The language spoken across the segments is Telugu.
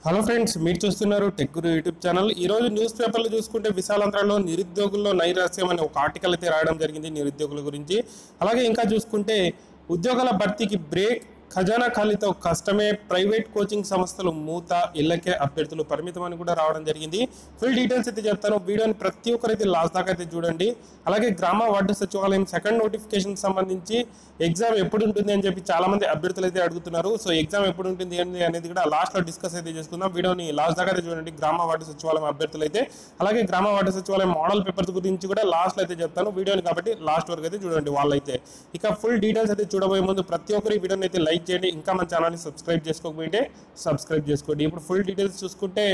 హలో ఫ్రెండ్స్ మీరు చూస్తున్నారు టెక్ గురు యూట్యూబ్ ఛానల్ ఈ రోజు న్యూస్ పేపర్లు చూసుకుంటే విశాలాంధ్రలో నిరుద్యోగుల్లో నైరాస్యం అనే ఒక ఆర్టికల్ అయితే రాయడం జరిగింది నిరుద్యోగుల గురించి అలాగే ఇంకా చూసుకుంటే ఉద్యోగాల భర్తీకి బ్రేక్ ఖజానా ఖాళీతో కష్టమే ప్రైవేట్ కోచింగ్ సంస్థలు మూత ఇళ్లకే అభ్యర్థులు పరిమితం అని కూడా రావడం జరిగింది ఫుల్ డీటెయిల్స్ అయితే చెప్తాను వీడియోని ప్రతి ఒక్కరైతే లాస్ట్ దాకా అయితే చూడండి అలాగే గ్రామ వార్డు సచివాలయం సెకండ్ నోటిఫికేషన్ సంబంధించి ఎగ్జామ్ ఎప్పుడు ఉంటుంది అని చెప్పి చాలా మంది అభ్యర్థులు అయితే అడుగుతున్నారు సో ఎగ్జామ్ ఎప్పుడు ఉంటుంది ఏంటి అనేది కూడా లాస్ట్ లో డిస్కస్ అయితే చేసుకుందాం వీడియోని లాస్ట్ దాకా అయితే చూడండి గ్రామ వార్డు సచివాలయం అభ్యర్థులు అయితే అలాగే గ్రామ వార్డు సచివాలయం మోడల్ పేపర్స్ గురించి కూడా లాస్ట్ లో అయితే చెప్తాను వీడియోని కాబట్టి లాస్ట్ వరకు అయితే చూడండి వాళ్ళైతే ఇక ఫుల్ డీటెయిల్స్ అయితే చూడబోయే ముందు ప్రతి ఒక్కరు ఈ వీడియోని అయితే లైక్ చేయండి ఇంకా మన ఛానల్ని సబ్స్క్రైబ్ చేసుకోకపోతే సబ్స్క్రైబ్ చేసుకోండి ఇప్పుడు ఫుల్ డీటెయిల్స్ చూసుకుంటే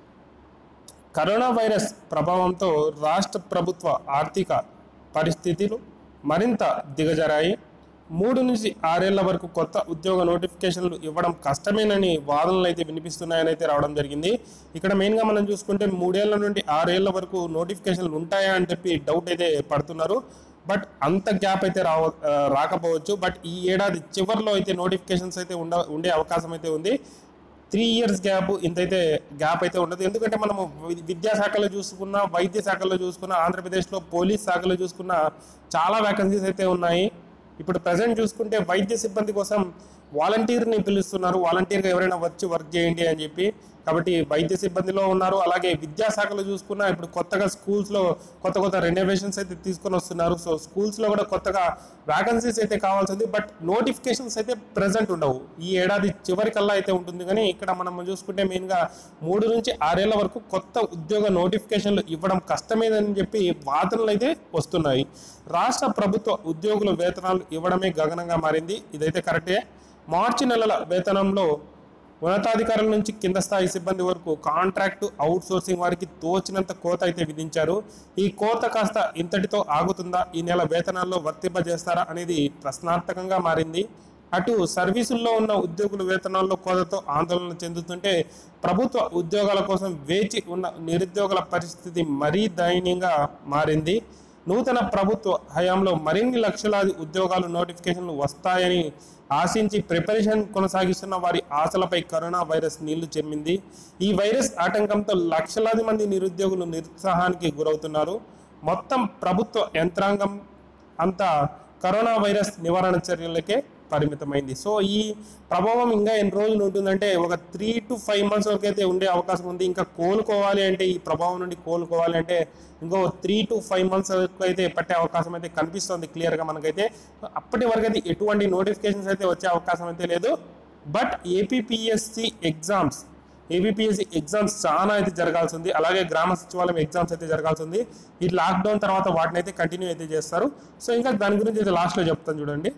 కరోనా వైరస్ ప్రభావంతో రాష్ట్ర ప్రభుత్వ ఆర్థిక పరిస్థితులు మరింత దిగజారాయి మూడు నుంచి ఆరేళ్ల వరకు కొత్త ఉద్యోగ నోటిఫికేషన్లు ఇవ్వడం కష్టమేనని వాదనలు అయితే వినిపిస్తున్నాయని అయితే రావడం జరిగింది ఇక్కడ మెయిన్గా మనం చూసుకుంటే మూడేళ్ల నుండి ఆరేళ్ల వరకు నోటిఫికేషన్లు ఉంటాయా అని చెప్పి డౌట్ అయితే పడుతున్నారు బట్ అంత గ్యాప్ అయితే రావ ఆ, రాకపోవచ్చు బట్ ఈ ఏడాది చివరిలో అయితే నోటిఫికేషన్స్ అయితే ఉండ ఉండే అవకాశం అయితే ఉంది త్రీ ఇయర్స్ గ్యాప్ ఇంతైతే గ్యాప్ అయితే ఉండదు ఎందుకంటే మనము వి- విద్యాశాఖలో చూసుకున్న వైద్య శాఖలో చూసుకున్న ఆంధ్రప్రదేశ్లో పోలీస్ శాఖలో చూసుకున్న చాలా వ్యాకెన్సీస్ అయితే ఉన్నాయి ఇప్పుడు ప్రజెంట్ చూసుకుంటే వైద్య సిబ్బంది కోసం వాలంటీర్ని పిలుస్తున్నారు వాలంటీర్గా ఎవరైనా వచ్చి వర్క్ చేయండి అని చెప్పి కాబట్టి వైద్య సిబ్బందిలో ఉన్నారు అలాగే విద్యాశాఖలో చూసుకున్నా ఇప్పుడు కొత్తగా స్కూల్స్లో కొత్త కొత్త రెనోవేషన్స్ అయితే తీసుకొని వస్తున్నారు సో స్కూల్స్లో కూడా కొత్తగా వ్యాకన్సీస్ అయితే కావాల్సింది బట్ నోటిఫికేషన్స్ అయితే ప్రజెంట్ ఉండవు ఈ ఏడాది చివరికల్లా అయితే ఉంటుంది కానీ ఇక్కడ మనం చూసుకుంటే మెయిన్గా మూడు నుంచి ఆరేళ్ల వరకు కొత్త ఉద్యోగ నోటిఫికేషన్లు ఇవ్వడం కష్టమేదని చెప్పి వాదనలు అయితే వస్తున్నాయి రాష్ట్ర ప్రభుత్వ ఉద్యోగుల వేతనాలు ఇవ్వడమే గగనంగా మారింది ఇదైతే కరెక్టే మార్చి నెలల వేతనంలో ఉన్నతాధికారుల నుంచి కింద స్థాయి సిబ్బంది వరకు కాంట్రాక్టు అవుట్ సోర్సింగ్ వారికి తోచినంత కోత అయితే విధించారు ఈ కోత కాస్త ఇంతటితో ఆగుతుందా ఈ నెల వేతనాల్లో వర్తింపజేస్తారా అనేది ప్రశ్నార్థకంగా మారింది అటు సర్వీసుల్లో ఉన్న ఉద్యోగుల వేతనాల్లో కోతతో ఆందోళన చెందుతుంటే ప్రభుత్వ ఉద్యోగాల కోసం వేచి ఉన్న నిరుద్యోగుల పరిస్థితి మరీ దయనీయంగా మారింది నూతన ప్రభుత్వ హయాంలో మరిన్ని లక్షలాది ఉద్యోగాలు నోటిఫికేషన్లు వస్తాయని ఆశించి ప్రిపరేషన్ కొనసాగిస్తున్న వారి ఆశలపై కరోనా వైరస్ నీళ్లు చెమ్మింది ఈ వైరస్ ఆటంకంతో లక్షలాది మంది నిరుద్యోగులు నిరుత్సాహానికి గురవుతున్నారు మొత్తం ప్రభుత్వ యంత్రాంగం అంతా కరోనా వైరస్ నివారణ చర్యలకే పరిమితమైంది సో ఈ ప్రభావం ఇంకా ఎన్ని రోజులు ఉంటుందంటే ఒక త్రీ టు ఫైవ్ మంత్స్ వరకు అయితే ఉండే అవకాశం ఉంది ఇంకా కోలుకోవాలి అంటే ఈ ప్రభావం నుండి కోలుకోవాలి అంటే ఇంకో త్రీ టు ఫైవ్ మంత్స్ వరకు అయితే పట్టే అవకాశం అయితే కనిపిస్తుంది క్లియర్గా మనకైతే అప్పటి వరకు అయితే ఎటువంటి నోటిఫికేషన్స్ అయితే వచ్చే అవకాశం అయితే లేదు but APPSC exams APPSC exams చాలా అయితే జరగాల్సి ఉంది అలాగే గ్రామ సచివాలయం ఎగ్జామ్స్ అయితే జరగాల్సి ఉంది ఈ లాక్డౌన్ తర్వాత వాటిని అయితే కంటిన్యూ అయితే చేస్తారు సో ఇంకా దాని గురించి అయితే లాస్ట్లో చెప్తాను చూడండి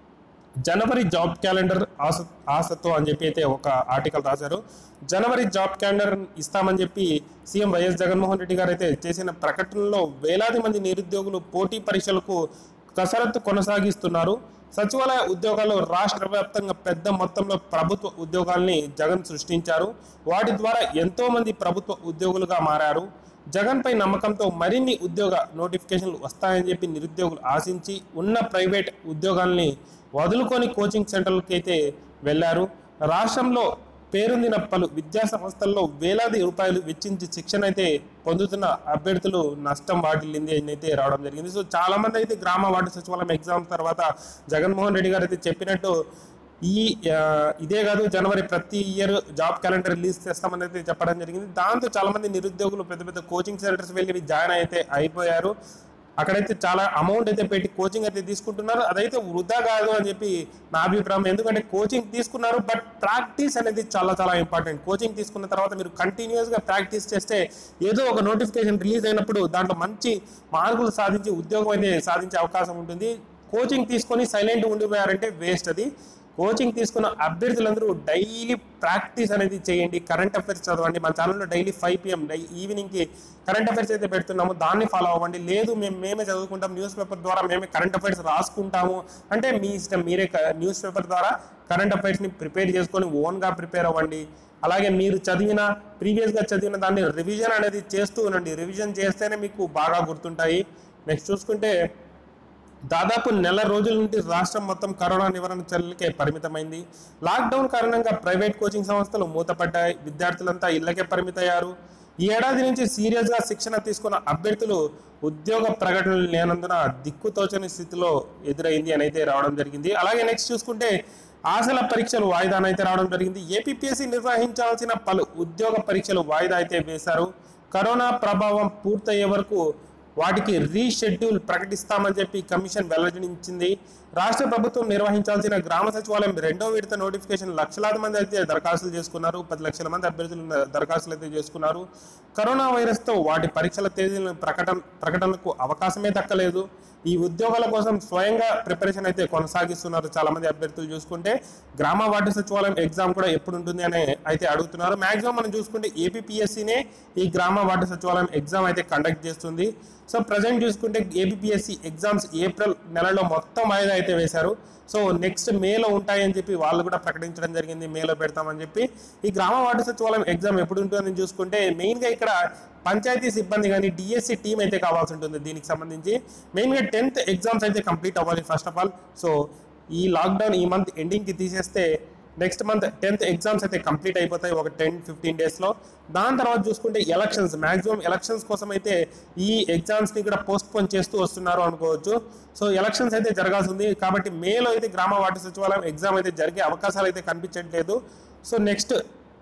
జనవరి జాబ్ క్యాలెండర్ ఆశ ఆశతో అని చెప్పి అయితే ఒక ఆర్టికల్ రాశారు జనవరి జాబ్ క్యాలెండర్ ఇస్తామని చెప్పి సీఎం వైఎస్ జగన్మోహన్ రెడ్డి గారు అయితే చేసిన ప్రకటనలో వేలాది మంది నిరుద్యోగులు పోటీ పరీక్షలకు కసరత్తు కొనసాగిస్తున్నారు సచివాలయ ఉద్యోగాల్లో రాష్ట్ర వ్యాప్తంగా పెద్ద మొత్తంలో ప్రభుత్వ ఉద్యోగాల్ని జగన్ సృష్టించారు వాటి ద్వారా ఎంతో మంది ప్రభుత్వ ఉద్యోగులుగా మారారు జగన్పై నమ్మకంతో మరిన్ని ఉద్యోగ నోటిఫికేషన్లు వస్తాయని చెప్పి నిరుద్యోగులు ఆశించి ఉన్న ప్రైవేట్ ఉద్యోగాల్ని వదులుకొని కోచింగ్ సెంటర్లకి అయితే వెళ్ళారు రాష్ట్రంలో పేరొందిన పలు విద్యా సంస్థల్లో వేలాది రూపాయలు వెచ్చించి శిక్షణ అయితే పొందుతున్న అభ్యర్థులు నష్టం వాటిల్లింది అని అయితే రావడం జరిగింది సో చాలా మంది అయితే గ్రామ వార్డు సచివాలయం ఎగ్జామ్ తర్వాత జగన్మోహన్ రెడ్డి గారు అయితే చెప్పినట్టు ఈ ఆ, ఇదే కాదు జనవరి ప్రతి ఇయర్ జాబ్ క్యాలెండర్ రిలీజ్ చేస్తామని అయితే చెప్పడం జరిగింది దాంతో చాలా మంది నిరుద్యోగులు పెద్ద పెద్ద కోచింగ్ సెంటర్స్ వెళ్ళి జాయిన్ అయితే అయిపోయారు అక్కడైతే చాలా అమౌంట్ అయితే పెట్టి కోచింగ్ అయితే తీసుకుంటున్నారు అదైతే వృధా కాదు అని చెప్పి నా అభిప్రాయం ఎందుకంటే కోచింగ్ తీసుకున్నారు బట్ ప్రాక్టీస్ అనేది చాలా చాలా ఇంపార్టెంట్ కోచింగ్ తీసుకున్న తర్వాత మీరు కంటిన్యూస్గా ప్రాక్టీస్ చేస్తే ఏదో ఒక నోటిఫికేషన్ రిలీజ్ అయినప్పుడు దాంట్లో మంచి మార్కులు సాధించి ఉద్యోగం అయితే సాధించే అవకాశం ఉంటుంది కోచింగ్ తీసుకొని సైలెంట్ ఉండిపోయారంటే వేస్ట్ అది కోచింగ్ తీసుకున్న అభ్యర్థులందరూ డైలీ ప్రాక్టీస్ అనేది చేయండి కరెంట్ అఫైర్స్ చదవండి మన ఛానల్లో డైలీ ఫైవ్ పిఎం ఈవినింగ్కి కరెంట్ అఫైర్స్ అయితే పెడుతున్నాము దాన్ని ఫాలో అవ్వండి లేదు మేము మేమే చదువుకుంటాం న్యూస్ పేపర్ ద్వారా మేమే కరెంట్ అఫైర్స్ రాసుకుంటాము అంటే మీ ఇష్టం మీరే న్యూస్ పేపర్ ద్వారా కరెంట్ అఫైర్స్ని ప్రిపేర్ చేసుకొని ఓన్గా ప్రిపేర్ అవ్వండి అలాగే మీరు చదివిన ప్రీవియస్గా చదివిన దాన్ని రివిజన్ అనేది చేస్తూ ఉండండి రివిజన్ చేస్తేనే మీకు బాగా గుర్తుంటాయి నెక్స్ట్ చూసుకుంటే దాదాపు నెల రోజుల నుండి రాష్ట్రం మొత్తం కరోనా నివారణ చర్యలకే పరిమితమైంది లాక్డౌన్ కారణంగా ప్రైవేట్ కోచింగ్ సంస్థలు మూతపడ్డాయి విద్యార్థులంతా ఇళ్లకే పరిమితయ్యారు ఈ ఏడాది నుంచి సీరియస్గా శిక్షణ తీసుకున్న అభ్యర్థులు ఉద్యోగ ప్రకటనలు లేనందున దిక్కుతోచని స్థితిలో ఎదురైంది అని అయితే రావడం జరిగింది అలాగే నెక్స్ట్ చూసుకుంటే ఆశల పరీక్షలు వాయిదానైతే అయితే రావడం జరిగింది ఏపీఎస్సీ నిర్వహించాల్సిన పలు ఉద్యోగ పరీక్షలు వాయిదా అయితే వేశారు కరోనా ప్రభావం పూర్తయ్యే వరకు వాటికి రీషెడ్యూల్ ప్రకటిస్తామని చెప్పి కమిషన్ వెల్లడించింది రాష్ట్ర ప్రభుత్వం నిర్వహించాల్సిన గ్రామ సచివాలయం రెండో విడత నోటిఫికేషన్ లక్షలాది మంది అయితే దరఖాస్తులు చేసుకున్నారు పది లక్షల మంది అభ్యర్థులు దరఖాస్తులు అయితే చేసుకున్నారు కరోనా వైరస్తో వాటి పరీక్షల తేదీలను ప్రకటన ప్రకటనకు అవకాశమే దక్కలేదు ఈ ఉద్యోగాల కోసం స్వయంగా ప్రిపరేషన్ అయితే కొనసాగిస్తున్నారు చాలా మంది అభ్యర్థులు చూసుకుంటే గ్రామ వార్డు సచివాలయం ఎగ్జామ్ కూడా ఎప్పుడు ఉంటుంది అని అయితే అడుగుతున్నారు మాక్సిమం మనం చూసుకుంటే ఏపీఎస్సీనే ఈ గ్రామ వార్డు సచివాలయం ఎగ్జామ్ అయితే కండక్ట్ చేస్తుంది సో ప్రజెంట్ చూసుకుంటే ఏపీఎస్సీ ఎగ్జామ్స్ ఏప్రిల్ నెలలో మొత్తం వాయిదా అయితే వేశారు సో నెక్స్ట్ మేలో ఉంటాయని చెప్పి వాళ్ళు కూడా ప్రకటించడం జరిగింది మేలో పెడతామని చెప్పి ఈ గ్రామ వార్డు సచివాలయం ఎగ్జామ్ ఎప్పుడు ఉంటుందని చూసుకుంటే మెయిన్గా ఇక్కడ పంచాయతీ సిబ్బంది కానీ డిఎస్సి టీం అయితే కావాల్సి ఉంటుంది దీనికి సంబంధించి మెయిన్గా టెన్త్ ఎగ్జామ్స్ అయితే కంప్లీట్ అవ్వాలి ఫస్ట్ ఆఫ్ ఆల్ సో ఈ లాక్డౌన్ ఈ మంత్ ఎండింగ్కి తీసేస్తే నెక్స్ట్ మంత్ టెన్త్ ఎగ్జామ్స్ అయితే కంప్లీట్ అయిపోతాయి ఒక టెన్ ఫిఫ్టీన్ డేస్లో దాని తర్వాత చూసుకుంటే ఎలక్షన్స్ మాక్సిమం ఎలక్షన్స్ కోసం అయితే ఈ ఎగ్జామ్స్ని కూడా పోస్ట్ పోన్ చేస్తూ వస్తున్నారు అనుకోవచ్చు సో ఎలక్షన్స్ అయితే జరగాల్సి ఉంది కాబట్టి మేలో అయితే గ్రామ వార్డు సచివాలయం ఎగ్జామ్ అయితే జరిగే అవకాశాలు అయితే కనిపించట్లేదు సో నెక్స్ట్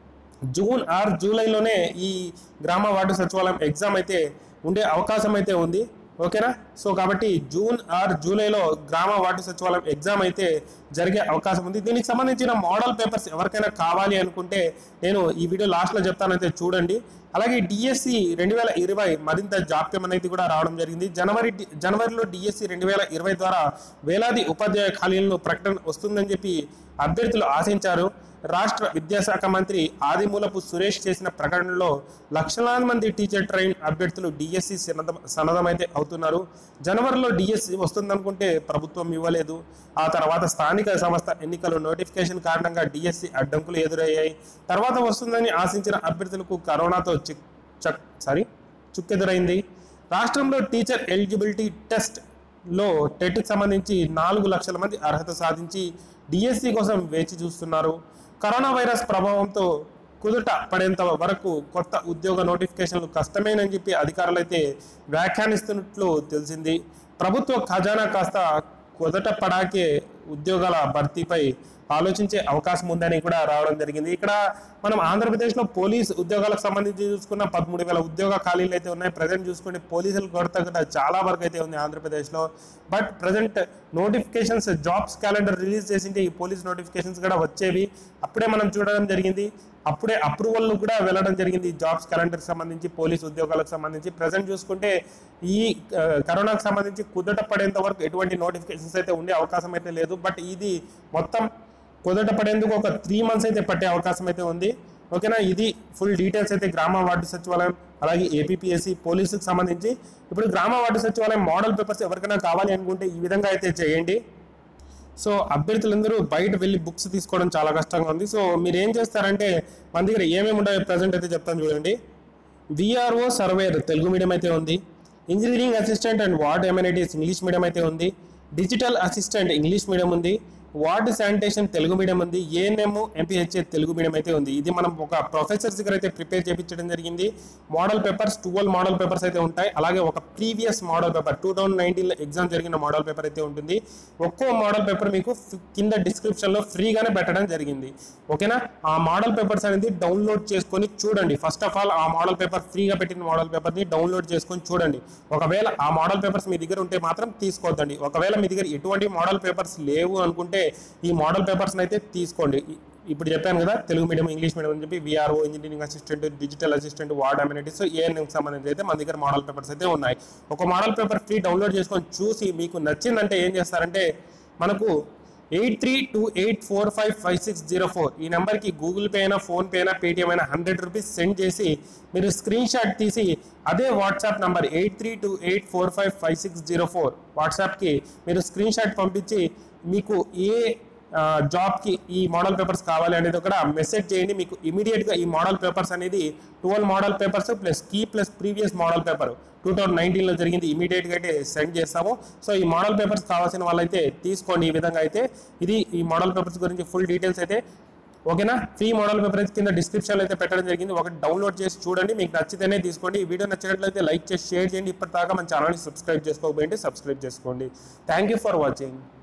జూన్ ఆర్ జూలైలోనే ఈ గ్రామ వార్డు సచివాలయం ఎగ్జామ్ అయితే ఉండే అవకాశం అయితే ఉంది ఓకేనా సో కాబట్టి జూన్ ఆర్ జూలైలో గ్రామ వార్డు సచివాలయం ఎగ్జామ్ అయితే జరిగే అవకాశం ఉంది దీనికి సంబంధించిన మోడల్ పేపర్స్ ఎవరికైనా కావాలి అనుకుంటే నేను ఈ వీడియో లాస్ట్లో చెప్తానైతే చూడండి అలాగే డిఎస్సి రెండు వేల ఇరవై మరింత జాప్యం అనేది కూడా రావడం జరిగింది జనవరి జనవరిలో డిఎస్సి రెండు వేల ఇరవై ద్వారా వేలాది ఉపాధ్యాయ ఖాళీలను ప్రకటన వస్తుందని చెప్పి అభ్యర్థులు ఆశించారు రాష్ట్ర విద్యాశాఖ మంత్రి ఆదిమూలపు సురేష్ చేసిన ప్రకటనలో లక్షలాది మంది టీచర్ ట్రైన్ అభ్యర్థులు డిఎస్సి సన్నద్ధం సన్నద్ధమైతే అవుతున్నారు జనవరిలో డిఎస్సి వస్తుందనుకుంటే ప్రభుత్వం ఇవ్వలేదు ఆ తర్వాత స్థానిక సంస్థ ఎన్నికలు నోటిఫికేషన్ కారణంగా డిఎస్సి అడ్డంకులు ఎదురయ్యాయి తర్వాత వస్తుందని ఆశించిన అభ్యర్థులకు కరోనాతో చిక్ చక్ సారీ చుక్కెదురైంది రాష్ట్రంలో టీచర్ ఎలిజిబిలిటీ టెస్ట్ లో టెట్కి సంబంధించి నాలుగు లక్షల మంది అర్హత సాధించి డిఎస్సి కోసం వేచి చూస్తున్నారు కరోనా వైరస్ ప్రభావంతో కుదుట పడేంత వరకు కొత్త ఉద్యోగ నోటిఫికేషన్లు కష్టమేనని చెప్పి అధికారులు అయితే వ్యాఖ్యానిస్తున్నట్లు తెలిసింది ప్రభుత్వ ఖజానా కాస్త కుదట పడాకే ఉద్యోగాల భర్తీపై ఆలోచించే అవకాశం ఉందని కూడా రావడం జరిగింది ఇక్కడ మనం ఆంధ్రప్రదేశ్లో పోలీస్ ఉద్యోగాలకు సంబంధించి చూసుకున్న పదమూడు వేల ఉద్యోగ ఖాళీలు అయితే ఉన్నాయి ప్రజెంట్ చూసుకుంటే పోలీసులు కొరత కూడా చాలా వరకు అయితే ఉంది ఆంధ్రప్రదేశ్లో but present notifications jobs calendar release చేసింటే ఈ పోలీస్ నోటిఫికేషన్స్ కూడా వచ్చేవి అప్పుడే మనం చూడడం జరిగింది అప్పుడే అప్రూవల్ కూడా వెళ్ళడం జరిగింది జాబ్స్ క్యాలెండర్ సంబంధించి పోలీస్ ఉద్యోగాలకు సంబంధించి ప్రజెంట్ చూసుకుంటే ఈ ఆ, కరోనాకు సంబంధించి కుదట పడేంత వరకు ఎటువంటి నోటిఫికేషన్స్ అయితే ఉండే అవకాశం అయితే లేదు బట్ ఇది మొత్తం కుదట పడేందుకు ఒక త్రీ మంత్స్ అయితే పట్టే అవకాశం అయితే ఉంది ఓకేనా ఇది ఫుల్ డీటెయిల్స్ అయితే గ్రామ వార్డు సచివాలయం అలాగే ఏపీఎస్సి పోలీసుకు సంబంధించి ఇప్పుడు గ్రామ వార్డు సచివాలయం మోడల్ పేపర్స్ ఎవరికైనా కావాలి అనుకుంటే ఈ విధంగా అయితే చేయండి సో అభ్యర్థులందరూ బయట వెళ్ళి బుక్స్ తీసుకోవడం చాలా కష్టంగా ఉంది సో మీరు ఏం చేస్తారంటే మన దగ్గర ఏమేమి ఉన్నాయో ప్రజెంట్ అయితే చెప్తాను చూడండి విఆర్ఓ సర్వేర్ తెలుగు మీడియం అయితే ఉంది engineering assistant and ward amenities English medium అయితే ఉంది డిజిటల్ అసిస్టెంట్ ఇంగ్లీష్ మీడియం ఉంది వార్డ్ శానిటేషన్ తెలుగు మీడియం ఉంది ఏఎన్ఎం ఎంపీహెచ్ఏ తెలుగు మీడియం అయితే ఉంది ఇది మనం ఒక ప్రొఫెసర్స్ దగ్గర అయితే ప్రిపేర్ చేయించడం జరిగింది model papers twelve model papers అయితే ఉంటాయి అలాగే ఒక previous model paper two thousand నైన్టీన్లో ఎగ్జామ్ జరిగిన మోడల్ పేపర్ అయితే ఉంటుంది ఒక్కో మోడల్ పేపర్ మీకు ఫి- కింద డిస్క్రిప్షన్లో ఫ్రీగానే పెట్టడం జరిగింది ఓకేనా ఆ మోడల్ పేపర్స్ అనేది డౌన్లోడ్ చేసుకొని చూడండి ఫస్ట్ ఆఫ్ ఆల్ ఆ మోడల్ పేపర్ ఫ్రీగా పెట్టిన మోడల్ పేపర్ని డౌన్లోడ్ చేసుకొని చూడండి ఒకవేళ ఆ మోడల్ పేపర్స్ మీ దగ్గర ఉంటే మాత్రం తీసుకోవద్దండి ఒకవేళ మీ దగ్గర ఎటువంటి మోడల్ పేపర్స్ లేవు అనుకుంటే ఈ మోడల్ పేపర్స్ అయితే తీసుకోండి ఇ- ఇప్పుడు చెప్పాను కదా తెలుగు మీడియం ఇంగ్లీష్ మీడియం అని చెప్పి VRO engineering assistant digital assistant ward amenities ANM సంబంధించి అయితే మన దగ్గర మోడల్ పేపర్స్ అయితే ఉన్నాయి ఒక మోడల్ పేపర్ ఫ్రీ డౌన్లోడ్ చేసుకొని చూసి మీకు నచ్చిందంటే ఏం చేస్తారంటే మనకు eight three two eight four five five six zero four ఈ నెంబర్కి గూగుల్ పే అయినా ఫోన్పే అయినా పేటిఎం అయినా హండ్రెడ్ రూపీస్ సెండ్ చేసి మీరు స్క్రీన్ షాట్ తీసి అదే WhatsApp number eight three two eight four five five six zero four వాట్సాప్కి మీరు స్క్రీన్ షాట్ పంపించి మీకు ఏ జాబ్కి ఈ మోడల్ పేపర్స్ కావాలి అనేది కూడా మెసేజ్ చేయండి మీకు ఇమీడియట్గా ఈ మోడల్ పేపర్స్ అనేది twelve model papers plus key plus previous model paper two thousand నైన్టీన్లో జరిగింది ఇమీడియట్గా అయితే సెండ్ చేస్తాము సో ఈ మోడల్ పేపర్స్ కావాల్సిన వాళ్ళైతే తీసుకోండి ఈ విధంగా అయితే ఇది ఈ మోడల్ పేపర్స్ గురించి ఫుల్ డీటెయిల్స్ అయితే ఓకేనా ఫ్రీ మోడల్ పేపర్ అయితే కింద డిస్క్రిప్షన్లో అయితే పెట్టడం జరిగింది ఒకటి డౌన్లోడ్ చేసి చూడండి మీకు నచ్చితేనే తీసుకోండి ఈ వీడియో నచ్చినట్లయితే లైక్ చేసి షేర్ చేయండి ఇప్పటిదాకా మన ఛానల్ని సబ్స్క్రైబ్ చేసుకోకపోయింటే సబ్స్క్రైబ్ చేసుకోండి థ్యాంక్ యూ ఫర్ వాచింగ్